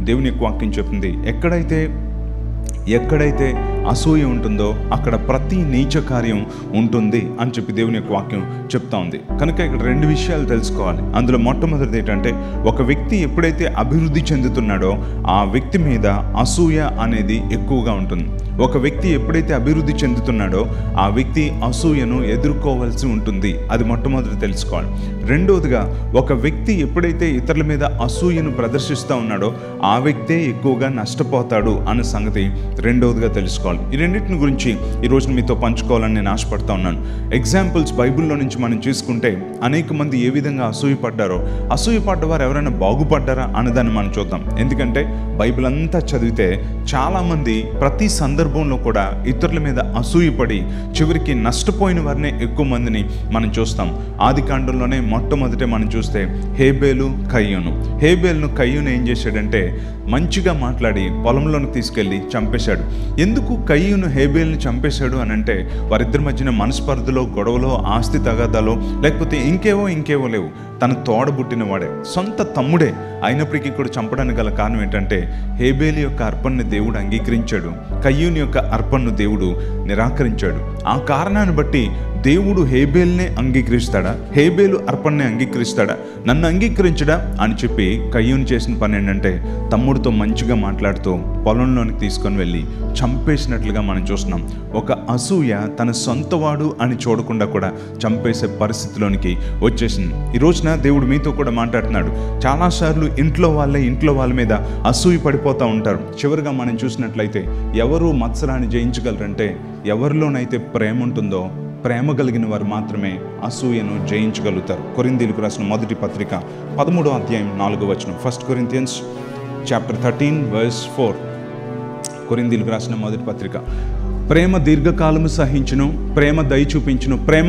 దేవుని యొక్క వాక్యం చెప్తుంది ఎక్కడైతే ఎక్కడైతే అసూయ ఉంటుందో అక్కడ ప్రతి నీచ కార్యం ఉంటుంది అని చెప్పి దేవుని యొక్క వాక్యం చెప్తా ఉంది కనుక ఇక్కడ రెండు విషయాలు తెలుసుకోవాలి అందులో మొట్టమొదటిది ఏంటంటే ఒక వ్యక్తి ఎప్పుడైతే అభివృద్ధి చెందుతున్నాడో ఆ వ్యక్తి మీద అసూయ అనేది ఎక్కువగా ఉంటుంది ఒక వ్యక్తి ఎప్పుడైతే అభివృద్ధి చెందుతున్నాడో ఆ వ్యక్తి అసూయను ఎదుర్కోవాల్సి ఉంటుంది అది మొట్టమొదటి తెలుసుకోవాలి రెండవదిగా ఒక వ్యక్తి ఎప్పుడైతే ఇతరుల మీద అసూయను ప్రదర్శిస్తూ ఉన్నాడో ఆ వ్యక్తే ఎక్కువగా నష్టపోతాడు అన్న సంగతి రెండవదిగా తెలుసుకోవాలి ఈ రెండింటిని గురించి ఈ రోజు మీతో పంచుకోవాలని నేను ఆశపడతా ఉన్నాను ఎగ్జాంపుల్స్ బైబిల్లో నుంచి మనం చూసుకుంటే అనేక మంది ఏ విధంగా అసూయపడ్డారో అసూయపడ్డ వారు ఎవరైనా బాగుపడ్డారా అన్నదాన్ని మనం చూద్దాం ఎందుకంటే బైబిల్ అంతా చదివితే చాలామంది ప్రతి సందర్భంలో కూడా ఇతరుల మీద అసూయపడి చివరికి నష్టపోయిన వారినే ఎక్కువ మందిని మనం చూస్తాం ఆది కాండంలోనే మొట్టమొదట మనం చూస్తే హేబేలు కయ్యూను హేబేలును కయ్యూను ఏం చేశాడంటే మంచిగా మాట్లాడి పొలంలోకి తీసుకెళ్ళి చంపేశాడు ఎందుకు కయ్యూను హేబేల్ని చంపేశాడు అని అంటే వారిద్దరి మధ్యన మనస్పర్ధలో గొడవలో ఆస్తి తగాదాలో లేకపోతే ఇంకేవో ఇంకేవో లేవు తన తోడబుట్టిన వాడే సొంత తమ్ముడే అయినప్పటికీ కూడా చంపడానికి గల కారణం ఏంటంటే హేబేలి యొక్క అర్పణను దేవుడు అంగీకరించాడు కయ్యూని యొక్క అర్పణను దేవుడు నిరాకరించాడు ఆ కారణాన్ని బట్టి దేవుడు హేబేల్నే అంగీకరిస్తాడా హేబేలు అర్పణని అంగీకరిస్తాడా నన్ను అంగీకరించడా అని చెప్పి కయ్యూని చేసిన పని ఏంటంటే తమ్ముడితో మంచిగా మాట్లాడుతూ పొలంలోనికి తీసుకొని వెళ్ళి చంపేసినట్లుగా మనం చూస్తున్నాం ఒక అసూయ తన సొంతవాడు అని చూడకుండా కూడా చంపేసే పరిస్థితిలోనికి వచ్చేసింది ఈ రోజున దేవుడు మీతో కూడా మాట్లాడుతున్నాడు చాలాసార్లు ఇంట్లో వాళ్ళే ఇంట్లో వాళ్ళ మీద అసూయ పడిపోతూ ఉంటారు చివరిగా మనం చూసినట్లయితే ఎవరు మత్సరాన్ని జయించగలరంటే ఎవరిలోనైతే ప్రేమ ఉంటుందో ప్రేమ కలిగిన వారు మాత్రమే అసూయను జయించగలుగుతారు కొరిందీలకు రాసిన మొదటి పత్రిక పదమూడో అధ్యాయం నాలుగో వచనం first Corinthians chapter thirteen verse four కొరిందీలకు రాసిన మొదటి పత్రిక ప్రేమ దీర్ఘకాలము సహించును ప్రేమ దయ చూపించును ప్రేమ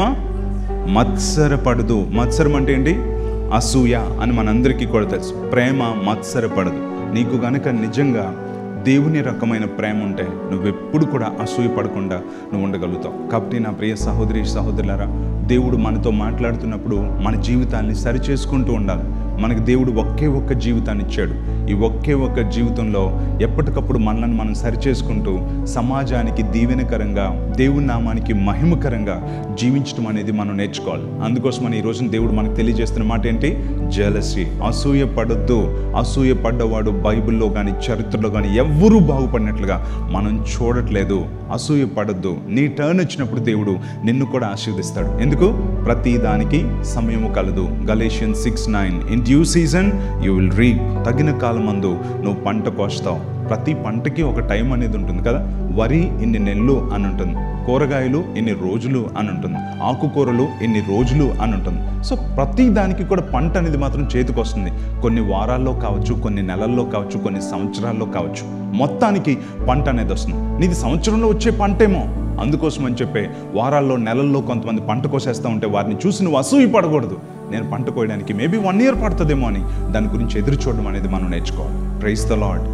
మత్సరపడదు మత్సరం అంటే ఏంటి అసూయ అని మనందరికీ కూడా తెలుసు ప్రేమ మత్సరపడదు నీకు గనక నిజంగా దేవుని రకమైన ప్రేమ ఉంటే నువ్వెప్పుడు కూడా అసూయ పడకుండా నువ్వు ఉండగలుగుతావు కాబట్టి నా ప్రియ సహోదరి సహోదరులారా దేవుడు మనతో మాట్లాడుతున్నప్పుడు మన జీవితాన్ని సరిచేసుకుంటూ ఉండాలి మనకు దేవుడు ఒకే ఒక్క జీవితాన్ని ఇచ్చాడు ఈ ఒకే ఒక్క జీవితంలో ఎప్పటికప్పుడు మనల్ని మనం సరిచేసుకుంటూ సమాజానికి దీవెనకరంగా దేవుని నామానికి మహిమకరంగా జీవించడం అనేది మనం నేర్చుకోవాలి అందుకోసమని ఈ రోజున దేవుడు మనకు తెలియజేస్తున్న మాట ఏంటి జలసి అసూయ పడొద్దు అసూయ పడ్డవాడు బైబిల్లో కానీ చరిత్రలో కానీ ఎవ్వరూ బాగుపడినట్లుగా మనం చూడట్లేదు అసూయ పడొద్దు నీ టర్న్ వచ్చినప్పుడు దేవుడు నిన్ను కూడా ఆశీర్దిస్తాడు ఎందుకు ప్రతి దానికి సమయము కలదు Galatians six nine in due season you will read తగిన కాలమందు నువ్వు పంట కోస్తావు ప్రతి పంటకి ఒక టైం అనేది ఉంటుంది కదా వరి ఇన్ని నెలలు అని ఉంటుంది కూరగాయలు ఇన్ని రోజులు అని ఉంటుంది ఆకుకూరలు ఇన్ని రోజులు అని ఉంటుంది సో ప్రతి దానికి కూడా పంట అనేది మాత్రం చేతికి వస్తుంది కొన్ని వారాల్లో కావచ్చు కొన్ని నెలల్లో కావచ్చు కొన్ని సంవత్సరాల్లో కావచ్చు మొత్తానికి పంట అనేది వస్తుంది నీది సంవత్సరంలో వచ్చే పంటేమో అందుకోసం అని చెప్పే వారాల్లో నెలల్లో కొంతమంది పంట కోసేస్తూ ఉంటే వారిని చూసి నువ్వు అసూయ పడకూడదు నేను పంట కోయడానికి మేబీ వన్ ఇయర్ పడుతుందేమో అని దాని గురించి ఎదురు చూడడం అనేది మనం నేర్చుకోవాలి ప్రైస్ ద లాడ్